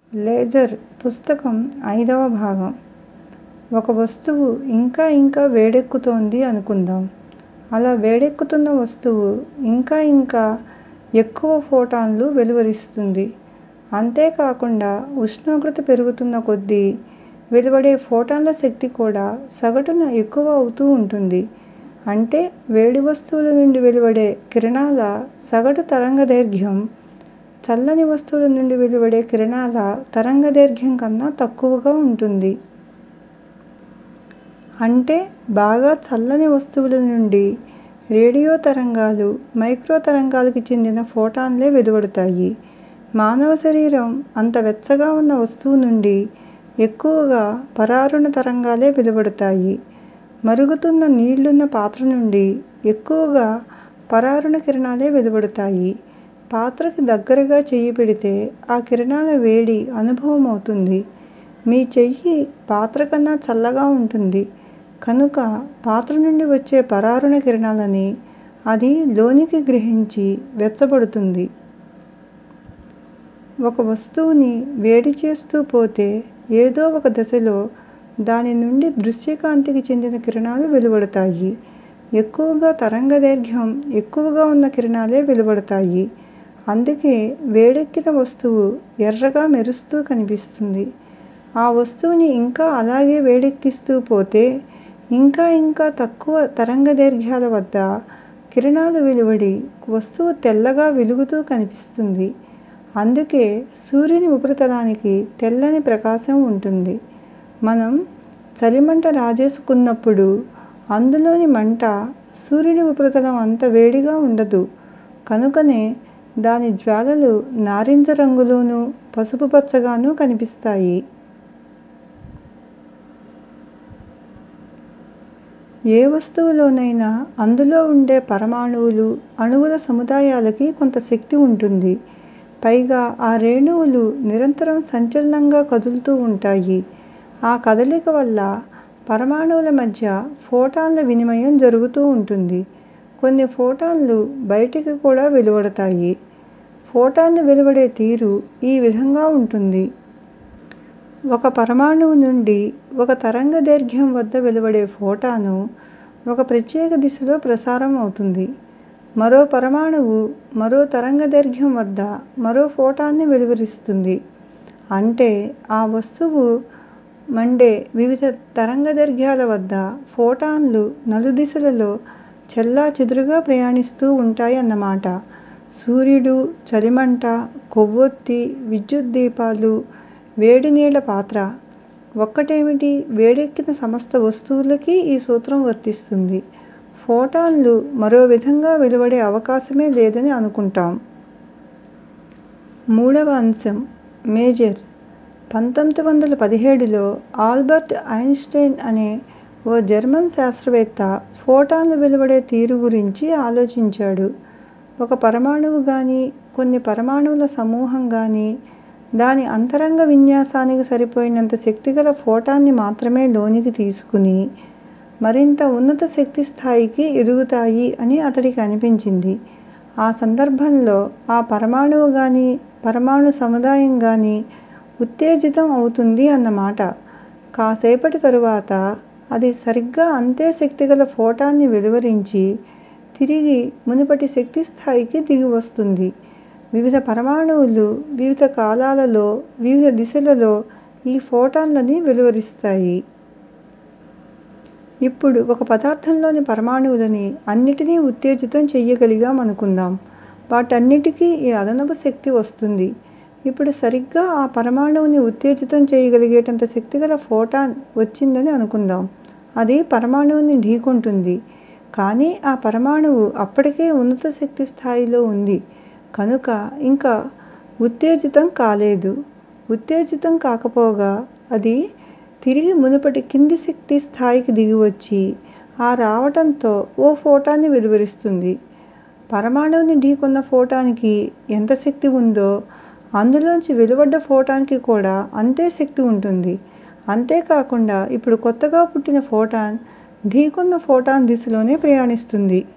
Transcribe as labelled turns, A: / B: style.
A: Laser పుస్తకం ఐదవ భాగం ఒక వస్తువు ఇంకా ఇంకా వేడెక్కుతోంది అనుకుందాం. అలా వేడెక్కుతున్న వస్తువు ఇంకా ఇంకా ఎక్కువ ఫోటాన్లు వెలువరిస్తుంది. అంతేకాకుండా ఉష్ణోగ్రత పెరుగుతున్న కొద్దీ వెలువడే ఫోటాన్ల శక్తి కూడా సగటున ఎక్కువ అవుతూ ఉంటుంది. అంటే వేడి వస్తువుల నుండి వెలువడే కిరణాల సగటు తరంగదైర్ఘ్యం చల్లని వస్తువుల నుండి వెలువడే కిరణాల తరంగదైర్ఘ్యం కన్నా తక్కువగా ఉంటుంది. అంటే బాగా చల్లని వస్తువుల నుండి రేడియో తరంగాలు, మైక్రో తరంగాలకి చెందిన ఫోటాన్లే వెలువడతాయి. మానవ శరీరం అంత వెచ్చగా ఉన్న వస్తువు నుండి ఎక్కువగా పరారుణ తరంగాలే వెలువడతాయి. మరుగుతున్న నీళ్లున్న పాత్ర నుండి ఎక్కువగా పరారుణ కిరణాలే వెలువడతాయి. పాత్రకి దగ్గరగా చెయ్యి పెడితే ఆ కిరణాల వేడి అనుభవమవుతుంది. మీ చెయ్యి పాత్ర కన్నా చల్లగా ఉంటుంది కనుక పాత్ర నుండి వచ్చే పరారుణ కిరణాలని అది లోనికి గ్రహించి వెచ్చబడుతుంది. ఒక వస్తువుని వేడి చేస్తూ పోతే ఏదో ఒక దశలో దాని నుండి దృశ్యకాంతికి చెందిన కిరణాలు వెలువడతాయి. ఎక్కువగా తరంగదైర్ఘ్యం ఎక్కువగా ఉన్న కిరణాలే వెలువడతాయి. అందుకే వేడెక్కిన వస్తువు ఎర్రగా మెరుస్తూ కనిపిస్తుంది. ఆ వస్తువుని ఇంకా అలాగే వేడెక్కిస్తూ పోతే ఇంకా ఇంకా తక్కువ తరంగదైర్ఘ్యాల వద్ద కిరణాలు వెలువడి వస్తువు తెల్లగా వెలుగుతూ కనిపిస్తుంది. అందుకే సూర్యుని ఉపరితలానికి తెల్లని ప్రకాశం ఉంటుంది. మనం చలిమంట రాజేసుకున్నప్పుడు అందులోని మంట సూర్యుని ఉపరితలం అంత వేడిగా ఉండదు. కనుకనే దాని జ్వాలలు నారింజ రంగులోనూ, పసుపు పచ్చగానూ కనిపిస్తాయి. ఏ వస్తువులోనైనా అందులో ఉండే పరమాణువులు, అణువుల సముదాయాలకి కొంత శక్తి ఉంటుంది. పైగా ఆ రేణువులు నిరంతరం సంచలనంగా కదులుతూ ఉంటాయి. ఆ కదలిక వల్ల పరమాణువుల మధ్య ఫోటాన్ల వినిమయం జరుగుతూ ఉంటుంది. కొన్ని ఫోటాన్లు బయటికి కూడా వెలువడతాయి. ఫోటాన్లు వెలువడే తీరు ఈ విధంగా ఉంటుంది. ఒక పరమాణువు నుండి ఒక తరంగదైర్ఘ్యం వద్ద వెలువడే ఫోటాను ఒక ప్రత్యేక దిశలో ప్రసారం అవుతుంది. మరో పరమాణువు మరో తరంగదైర్ఘ్యం వద్ద మరో ఫోటాన్ని వెలువరిస్తుంది. అంటే ఆ వస్తువు మండే వివిధ తరంగదైర్ఘ్యాల వద్ద ఫోటాన్లు నలుదిశలలో చెల్లాచెదురుగా ప్రయాణిస్తూ ఉంటాయన్నమాట. సూర్యుడు, చలిమంట, కొవ్వొత్తి, విద్యుత్ దీపాలు, వేడి నీళ్ళ పాత్ర ఒక్కటేమిటి వేడెక్కిన సమస్త వస్తువులకీ ఈ సూత్రం వర్తిస్తుంది. ఫోటాన్లు మరో విధంగా వెలువడే అవకాశమే లేదని అనుకుంటాం. మూడవ అంశం మేజర్ పంతొమ్మిది వందల పదిహేడులో ఆల్బర్ట్ ఐన్ స్టైన్ అనే ఓ జర్మన్ శాస్త్రవేత్త ఫోటాన్లు వెలువడే తీరు గురించి ఆలోచించాడు. ఒక పరమాణువు గానీ, కొన్ని పరమాణువుల సమూహం గానీ దాని అంతరంగ విన్యాసానికి సరిపోయినంత శక్తిగల ఫోటాన్ని మాత్రమే లోనికి తీసుకుని మరింత ఉన్నత శక్తి స్థాయికి ఎదుగుతాయి అని అతడికి అనిపించింది. ఆ సందర్భంలో ఆ పరమాణువు గానీ, పరమాణు సముదాయం గానీ ఉత్తేజితం అవుతుంది అన్నమాట. కాసేపటి తరువాత అది సరిగ్గా అంతే శక్తిగల ఫోటాన్ని వెలువరించి తిరిగి మునుపటి శక్తి స్థాయికి దిగివస్తుంది. వివిధ పరమాణువులు వివిధ కాలాలలో, వివిధ దిశలలో ఈ ఫోటాన్లని వెలువరిస్తాయి. ఇప్పుడు ఒక పదార్థంలోని పరమాణువులని అన్నిటినీ ఉత్తేజితం చెయ్యగలిగామనుకుందాం. వాటన్నిటికీ ఈ అదనపు శక్తి వస్తుంది. ఇప్పుడు సరిగ్గా ఆ పరమాణువుని ఉత్తేజితం చెయ్యగలిగేటంత శక్తిగల ఫోటాన్ వచ్చిందని అనుకుందాం. అది పరమాణువుని ఢీకొంటుంది. కానీ ఆ పరమాణువు అప్పటికే ఉన్నత శక్తి స్థాయిలో ఉంది కనుక ఇంక ఉత్తేజితం కాలేదు. ఉత్తేజితం కాకపోగా అది తిరిగి మునుపటి కింది శక్తి స్థాయికి దిగివచ్చి ఆ రావటంతో ఓ ఫోటాన్ని వెలువరిస్తుంది. పరమాణువుని ఢీకొన్న ఫోటాన్ కి ఎంత శక్తి ఉందో అందులోంచి వెలువడ్డ ఫోటాన్ కి కూడా అంతే శక్తి ఉంటుంది. అంతేకాకుండా ఇప్పుడు కొత్తగా పుట్టిన ఫోటాన్ ఢీకొన్న ఫోటాన్ దిశలోనే ప్రయాణిస్తుంది.